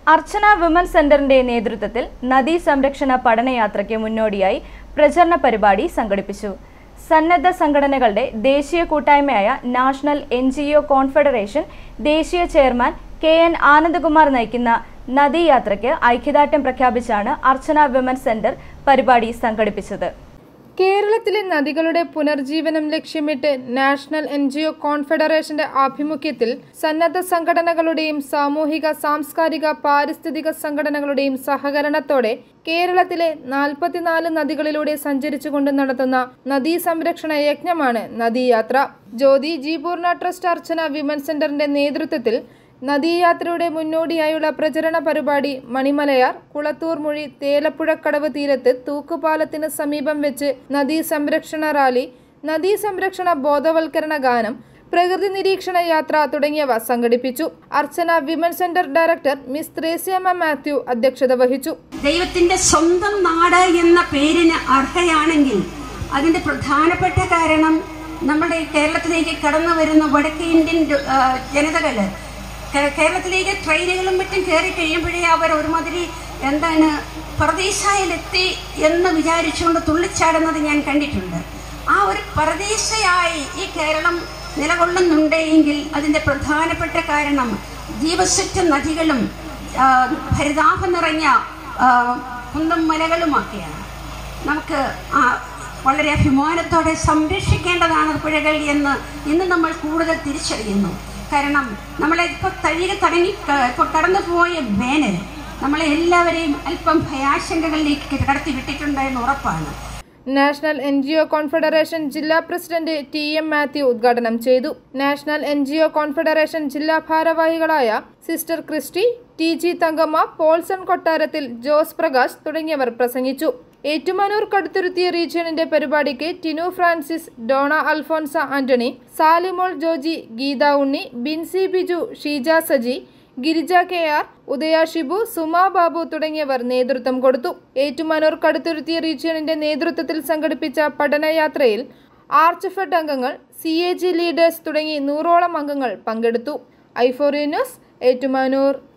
അർച്ചന women സെന്ററിന്റെ നേതൃത്വത്തിൽ നദീ സംരക്ഷണ പഠനയാത്രയ്ക്ക് മുന്നോടിയായി പ്രചരണ പരിപാടി സംഘടിപ്പിച്ചു സന്നദ്ധ സംഘടനകളുടെ ദേശീയ കൂട്ടായ്മയായ national N G O confederation ദേശീയ ചെയർമാൻ കെ എൻ ആനന്ദകുമാർ നയിക്കുന്ന നദീയാത്രയ്ക്ക് ഐക്യദാർഢ്യം പ്രഖ്യാപിച്ചാണ് അർച്ചന വിമൻ സെന്റർ പരിപാടി സംഘടിപ്പിച്ചത് കേരളത്തിലെ നദികളുടെ പുനർജീവനം ലക്ഷ്യമിട്ട് നാഷണൽ എൻ ജി ഒ കോൺഫെഡറേഷന്റെ ആഭിമുഖ്യത്തിൽ സന്നദ്ധ സംഘടനകളുടെയും സാമൂഹിക സാംസ്കാരിക പാരിസ്ഥിതിക സംഘടനകളുടെയും സഹകരണത്തോടെ കേരളത്തിലെ നാൽപ്പത്തിനാല് നദികളിലൂടെ സഞ്ചരിച്ചുകൊണ്ട് നടത്തുന്ന നദീ സംരക്ഷണ യജ്ഞമാണ് നദീയാത്ര ജ്യോതി ജീപൂർണ ട്രസ്റ്റ് അർച്ചന വിമൻ സെന്ററിന്റെ നേതൃത്വത്തിൽ നദീയാത്രയുടെ മുന്നോടിയായുള്ള പ്രചരണ പരിപാടി മണിമലയാർ കുളത്തൂർ മൊഴി തേലപ്പുഴക്കടവ് തീരത്ത് തൂക്കുപാലത്തിന് സമീപം വെച്ച് നദീ സംരക്ഷണ റാലി നദീ സംരക്ഷണ ബോധവൽക്കരണ ഗാനം പ്രകൃതി നിരീക്ഷണ യാത്ര തുടങ്ങിയവ സംഘടിപ്പിച്ചു Archana women centre director miss Threasiamma Mathew അധ്യക്ഷത വഹിച്ചു ദൈവത്തിന്റെ സ്വന്തം നാട് എന്ന പേരിന് അർഹയാണെങ്കിൽ അതിന്റെ പ്രധാനപ്പെട്ട കാരണം നമ്മുടെ കേരളത്തിലേക്ക് കടന്നു വരുന്ന വടക്കേ ഇന്ത്യൻ ആ, ജനതകള് കേ- കേരളത്തിലേക്ക് ട്രെയിനുകളും മറ്റും കയറി കഴിയുമ്പോഴേ അവർ ഒരുമാതിരി എന്താണ് പ്രദേശയിലെത്തി എന്ന് വിചാരിച്ചുകൊണ്ട് തുള്ളിച്ചാടുന്നത് ഞാൻ കണ്ടിട്ടുണ്ട് ആ ഒരു പ്രദേശയായി ഈ കേരളം നിലകൊള്ളുന്നുണ്ടെങ്കിൽ അതിൻ്റെ പ്രധാനപ്പെട്ട കാരണം ജീവസുറ്റ നദികളും ആ, ഹരിതാഭം നിറഞ്ഞ ആ, കുന്നും മലകളുമൊക്കെയാണ് നമുക്ക് ആ വളരെ അഭിമാനത്തോടെ സംരക്ഷിക്കേണ്ടതാണ് പുഴകൾ എന്ന് ഇന്ന് നമ്മൾ കൂടുതൽ തിരിച്ചറിയുന്നു കാരണം നമ്മളെ ഇപ്പോൾ തഴിക തടങ്ങി ഇപ്പോൾ കടന്നു പോയ വേനൽ നമ്മളെ എല്ലാവരെയും അല്പം ഭയാശങ്കകളിലേക്ക് കടത്തി വിട്ടിട്ടുണ്ട് എന്ന് ഉറപ്പാണ് national N G O confederation ജില്ലാ പ്രസിഡന്റ് ടി എം മാത്യു ഉദ്ഘാടനം ചെയ്തു national N G O confederation ജില്ലാ ഭാരവാഹികളായ sister Christy T G Thankamma Paulson Kottarathil Jose Prakash തുടങ്ങിയവർ പ്രസംഗിച്ചു ഏറ്റുമാനൂർ കടുത്തുരുത്തിയ റീജിയണിന്റെ പരിപാടിക്ക് ടിനു ഫ്രാൻസിസ് ഡോണ അൽഫോൻസ ആന്റണി സാലിമോൾ ജോജി ഗീത ഉണ്ണി ബിൻസി ബിജു ഷീജ സജി ഗിരിജ കെ ആർ ഉദയ ഷിബു സുമ ബാബു തുടങ്ങിയവർ നേതൃത്വം കൊടുത്തു ഏറ്റുമാനൂർ കടുത്തുരുത്തിയ റീജിയണിന്റെ നേതൃത്വത്തിൽ സംഘടിപ്പിച്ച പഠനയാത്രയിൽ ആർച്ച് ഫെഡ് അംഗങ്ങൾ സി എ ജി ലീഡേഴ്സ് തുടങ്ങി നൂറോളം അംഗങ്ങൾ പങ്കെടുത്തു ഐഫോറിയ ന്യൂസ് ഏറ്റുമാനൂർ